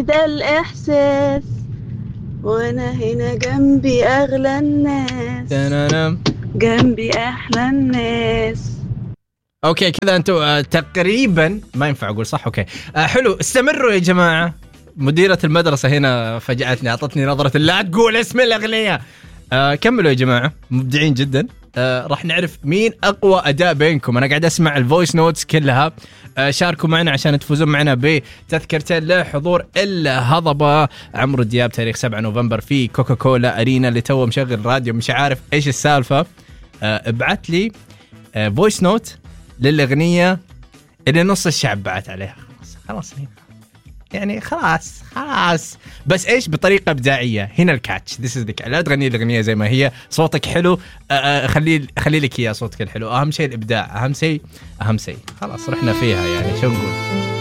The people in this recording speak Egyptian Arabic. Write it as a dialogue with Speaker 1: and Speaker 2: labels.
Speaker 1: ده الإحساس وأنا هنا جنبي أغلى الناس
Speaker 2: تنانم.
Speaker 1: جنبي أحلى الناس
Speaker 2: اوكي كذا انتم آه، تقريبا ما ينفع اقول صح اوكي آه حلو استمروا يا جماعه مديرة المدرسة هنا فجأتني اعطتني نظرة لا تقول اسم الاغنية آه كملوا يا جماعة مبدعين جدا آه راح نعرف مين اقوى اداء بينكم انا قاعد اسمع الفويس نوتس كلها آه شاركوا معنا عشان تفوزون معنا بتذكرتين لحضور الهضبة عمرو دياب تاريخ 7 نوفمبر في كوكا كولا ارينا اللي تو مشغل راديو مش عارف ايش السالفة آه ابعت لي آه فويس نوت للاغنيه اللي نص الشعب بعت عليها خلاص خلاص هنا. يعني خلاص خلاص بس ايش بطريقه ابداعيه هنا الكاتش ذيس از لا تغني الاغنيه زي ما هي صوتك حلو آه، آه، خلي خلي لك اياه صوتك الحلو اهم شيء الابداع اهم شيء اهم شيء خلاص رحنا فيها يعني شو نقول